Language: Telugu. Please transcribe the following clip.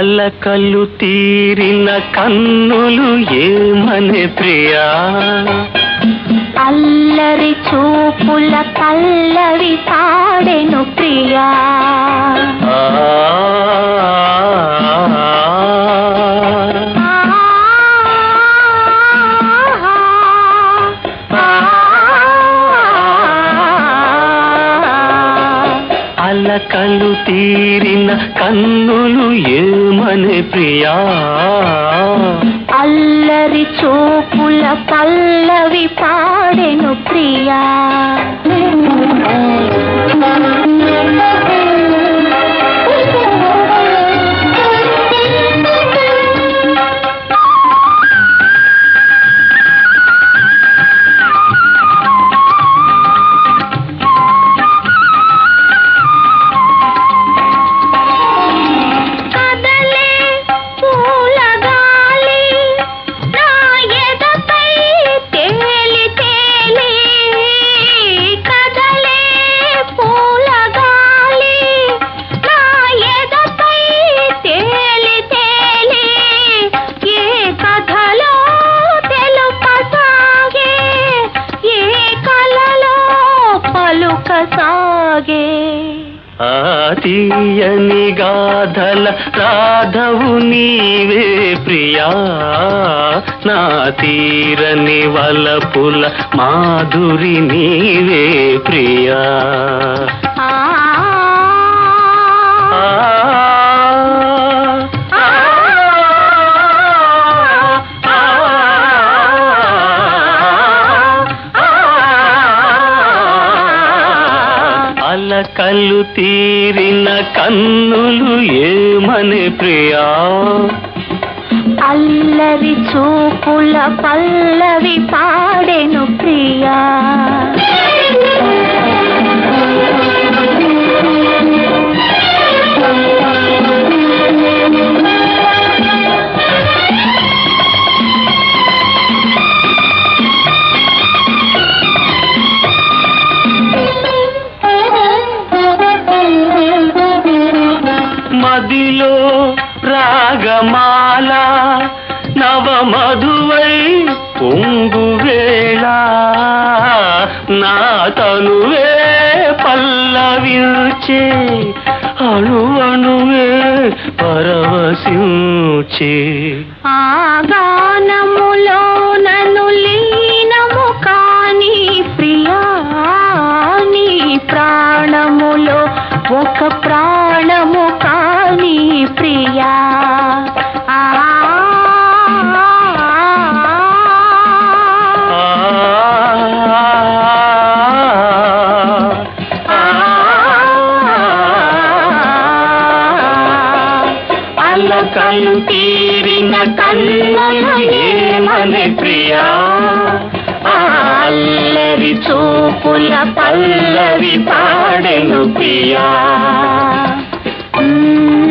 అలకలు తీరిన కన్నులు ఏమనే ప్రియా అల్లరి చూపుల పల్లవి పాడెను ప్రియా ఆ, అలకలు తీరిన కన్నులు ఏమనే ప్రియా అల్లరి చూపుల పల్లవి పాడెను ప్రియా కదలే పూలగాలి నా ఎదపై తేలి తేలి కదలే పూలగాలి నా ఎదపై తేలి తేలి ఏ కథలో తెలుపసాగే ఏ కలలో పలుకసాగే ఆ తీయని గాథల రాధవు నీవే ప్రియా నా తీరని వలపుల మాధురి నీవే ప్రియా ఆ ఆ, ఆ, అలకలు తీరిన కన్నులు ఏమని ప్రియా అల్లరి చూపుల పల్లవి పాడెను ప్రియా మదిలో రాగమాల నవ మధువై పొంగు వేళ నా తనువే పల్లవించే అణు అణువే పరవశించే ఆ గానములో నన్ను లీనము కాని ప్రియా నీ ప్రాణములో ఒక ప్రాణము కాని ప్రియా ఆ అల్లకలు తీరిన కన్నులు ఏమని ప్రియా ఆ అల్లరి చూపుల పల్లవి పాడెను ప్రియా మ్మ్.